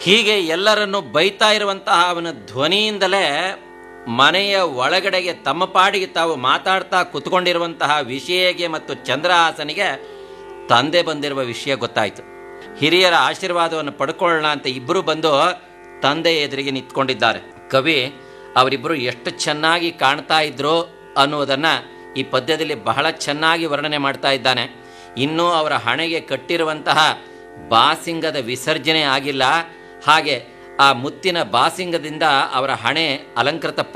ಹೀಗೆ ಎಲ್ಲರನ್ನು ಬೈತಾ ಇರುವಂತಹ ಅವನ ಧ್ವನಿಯಿಂದಲೇ ಮನೆಯ ಒಳಗಡೆಗೆ ತಮ್ಮ ಪಾಡಿಗೆ ತಾವು ಮಾತಾಡ್ತಾ ಕುತ್ಕೊಂಡಿರುವಂತಹ ವಿಷಯಗೆ ಮತ್ತು ಚಂದ್ರಹಾಸನಿಗೆ ತಂದೆ ಬಂದಿರುವ ವಿಷಯ ಗೊತ್ತಾಯಿತು ಹಿರಿಯರ ಆಶೀರ್ವಾದವನ್ನು ಪಡ್ಕೊಳ್ಳೋಣ ಅಂತ ಇಬ್ಬರು ಬಂದು ತಂದೆ ಎದುರಿಗೆ ನಿಂತ್ಕೊಂಡಿದ್ದಾರೆ ಕವಿ ಅವರಿಬ್ಬರು ಎಷ್ಟು ಚೆನ್ನಾಗಿ ಕಾಣ್ತಾ ಇದ್ರು ಅನ್ನುವುದನ್ನು ಈ ಪದ್ಯದಲ್ಲಿ ಬಹಳ ಚೆನ್ನಾಗಿ ವರ್ಣನೆ ಮಾಡ್ತಾ ಇದ್ದಾನೆ ಇನ್ನೂ ಅವರ ಹಣೆಗೆ ಕಟ್ಟಿರುವಂತಹ ಬಾಸಿಂಗದ ವಿಸರ್ಜನೆ ಆಗಿಲ್ಲ ಹಾಗೆ ಆ ಮುತ್ತಿನ ಬಾಸಿಂಗದಿಂದ ಅವರ ಹಣೆ ಅಲಂಕೃತ